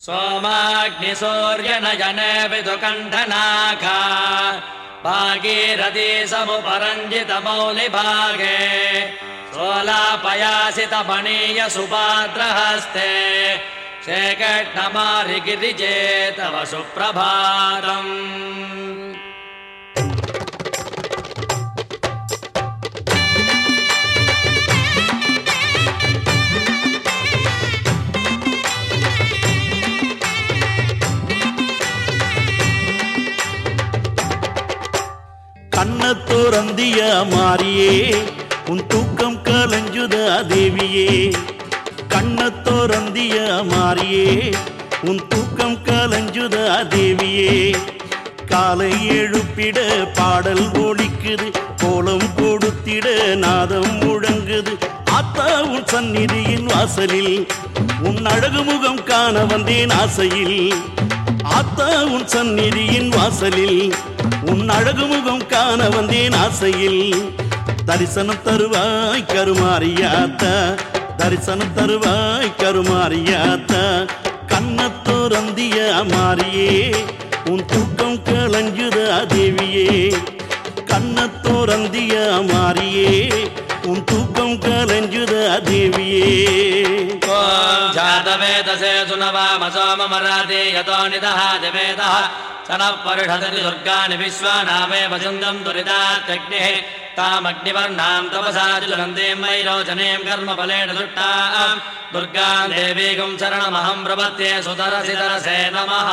सोमाग्निसूर्यनयने विदुकण्ठनाखा भागीरथी समुपरञ्जितमौलिभागे सोलापयासितमणीय सुपात्रहस्ते शेकट्नमारिगिरिजे तव सुप्रभातम् கண்ணத்தோரந்திய மாறியே உன் தூக்கம் கலஞ்சுதா தேவியே கண்ணத்தோரந்திய மாறியே உன் தூக்கம் கலஞ்சுதா தேவியே காலை எழுப்பிட பாடல் ஒலிக்குது கோலம் கொடுத்திட நாதம் முழங்குது ஆத்தா உன் சந்நிதியின் வாசலில் உன் அழகு முகம் காண வந்தேன் ஆசையில் ஆத்தா உன் சந்நிதியின் வாசலில் உன் அழகு முகம் காண வந்தேன் ஆசையில் தரிசனம் தருவாய் கருமாரியாத்தா தரிசனம் தருவாய் கருமாரியாத்தா கண்ணத்தோரந்திய மாறியே உன் தூக்கம் கலஞ்சுதா தேவியே கண்ணத்தோரந்திய மாறியே உன் தூக்கம் கலஞ்சுதா தேவியே ॐ जातवेदसे सुनवामसोममराते यतो निदः जवेदः स नः परिषदति दुर्गाणि विश्वानामे भजन्तम् दुरितात्यग्निः तामग्निवर्णाम् तपसा ज्वलन्तीम् वैरोचनीम् कर्मफलेन दुष्टाम् दुर्गाम् देवीकम् शरणमहम् प्रपद्ये सुतरसि तरसे नमः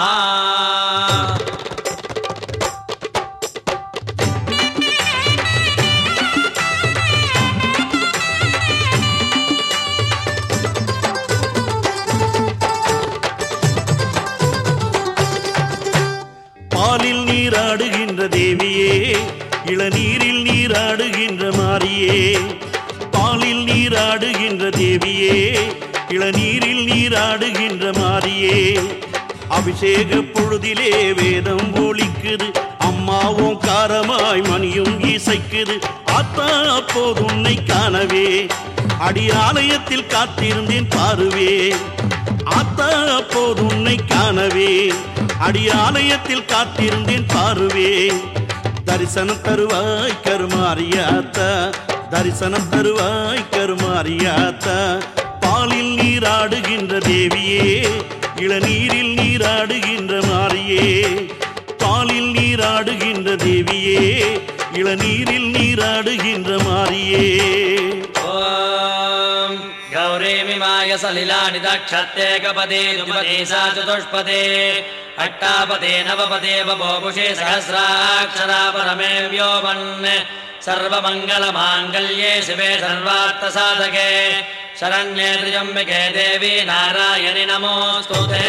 பாலில் நீராடுகின்ற தேவியே இளநீரில் நீராடுகின்ற மாரியே பாலில் நீராடுகின்ற தேவியே இளநீரில் நீராடுகின்ற மாரியே அபிஷேக பொழுதிலே வேதம் ஒலிக்குது அம்மாவும் காரமாய் மணியும் இசைக்குது ஆத்தா அப்போது உன்னை காணவே அடி ஆலயத்தில் காத்திருந்தேன் பாருவே ஆத்தா அப்போது உன்னை காணவே அடி ஆலயத்தில் காத்திருந்தேன் பாருவே தரிசனம் தருவாய் கருமாரியாத்தா தரிசனம் தருவாய் கருமாரியாத்தா பாலில் நீராடுகின்ற தேவியே இளநீரில் நீராடுகின்ற மாரியே பாலில் நீராடுகின்ற தேவியே இளநீரில் நீராடுகின்ற மாரியே ॐ गौरीमिमाय सलिलानि दक्षत्ते कपदे दुपदे सा चतुष्पदे अट्टापदे नवपदे बभोपुषे सहस्राक्षरा परमे व्योमन् सर्वमङ्गलमाङ्गल्ये शिवे सर्वार्थसाधके शरण्ये त्र्यम्बिके देवी नारायणि नमोऽस्तु ते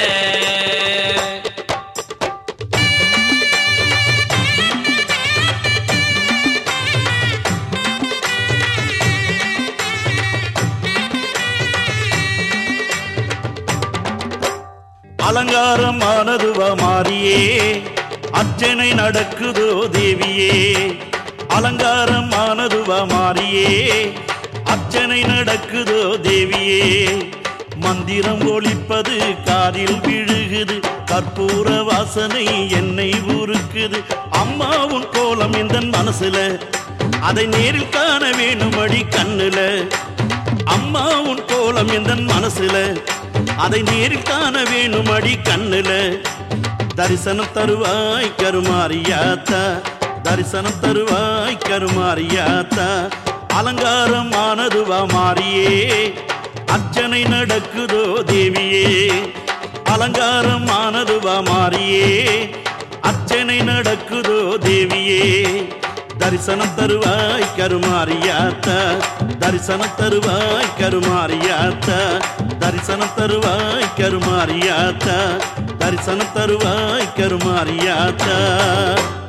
அலங்காரமானதுவா மாறியே அர்ச்சனை நடக்குதோ தேவியே அலங்காரமானதுவா மாறியே அர்ச்சனை நடக்குதோ தேவியே மந்திரம் ஒலிப்பது காதில் விழுகுது கற்பூர வாசனை என்னை உருக்குது அம்மாவும் கோலம் இந்த மனசுல அதை நேரில் காண வேணுமடி கண்ணுல அம்மா உன் கோலம் எந்த மனசுல அதை நேரில் காண வேணுமடி கண்ணுல தரிசனம் தருவாய் கருமாரியாத்தா தரிசனம் தருவாய் கருமாரியாத்தா அலங்காரம் ஆனதுவா மாறியே அர்ச்சனை நடக்குதோ தேவியே அலங்காரம் ஆனதுவா மாறியே அர்ச்சனை நடக்குதோ தேவியே தரிசனம் தருவாய் கருமாரியாத்தா தரிசனம் தருவாய் கருமாரியாத்தா தரிசனம் தருவாய் கருமாரியாத்தா தரிசனம் தருவாய் கருமாரியாத்தா